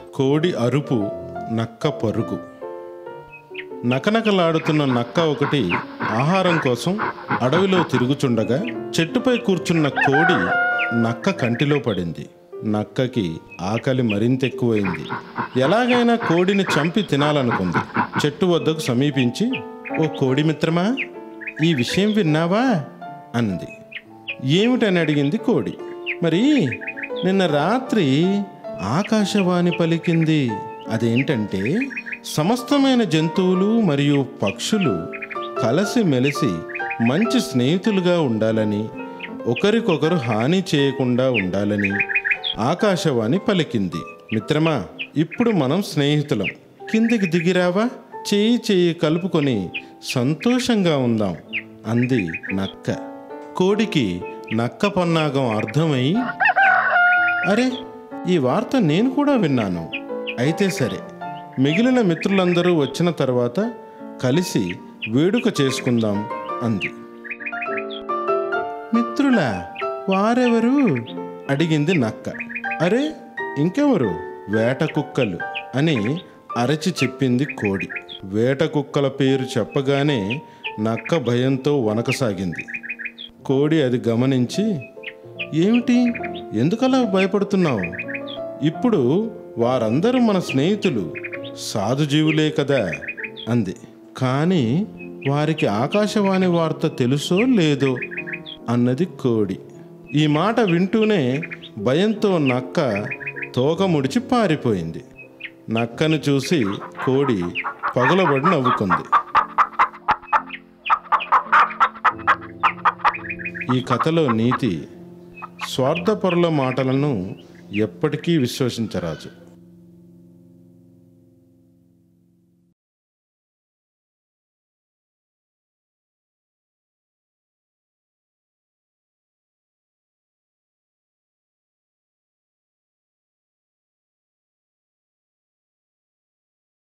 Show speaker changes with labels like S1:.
S1: కోడి అరుపు నక్క పరుగు నకనకలాడుతున్న నక్క ఒకటి ఆహారం కోసం అడవిలో తిరుగుచుండగా చెట్టుపై కూర్చున్న కోడి నక్క కంటిలో పడింది నక్కకి ఆకలి మరింత ఎక్కువైంది ఎలాగైనా కోడిని చంపి తినాలనుకుంది చెట్టు వద్దకు సమీపించి ఓ కోడి మిత్రమా ఈ విషయం విన్నావా అంది ఏమిటని అడిగింది కోడి మరి నిన్న రాత్రి ఆకాశవాణి పలికింది అదేంటంటే సమస్తమైన జంతువులు మరియు పక్షులు కలిసి మెలిసి మంచి స్నేహితులుగా ఉండాలని ఒకరికొకరు హాని చేయకుండా ఉండాలని ఆకాశవాణి పలికింది మిత్రమా ఇప్పుడు మనం స్నేహితులం కిందికి దిగిరావా చేయి చేయి కలుపుకొని సంతోషంగా ఉందాం అంది నక్క కోడికి నక్క పన్నాగం అర్థమై అరే ఈ వార్త నేను కూడా విన్నాను అయితే సరే మిగిలిన మిత్రులందరూ వచ్చిన తర్వాత కలిసి వేడుక చేసుకుందాం అంది మిత్రులా వారెవరు అడిగింది నక్క అరే ఇంకెవరు వేట కుక్కలు అని అరచి చెప్పింది కోడి వేట కుక్కల పేరు చెప్పగానే నక్క భయంతో వనకసాగింది కోడి అది గమనించి ఏమిటి ఎందుకలా భయపడుతున్నావు ఇప్పుడు వారందరూ మన స్నేహితులు సాధుజీవులే కదా అంది కానీ వారికి ఆకాశవాణి వార్త తెలుసో లేదో అన్నది కోడి ఈ మాట వింటూనే భయంతో నక్క తోక ముడిచి పారిపోయింది నక్కను చూసి కోడి పగలబడి నవ్వుకుంది ఈ కథలో నీతి స్వార్థపరుల మాటలను ఎప్పటికీ విశ్వసించరాదు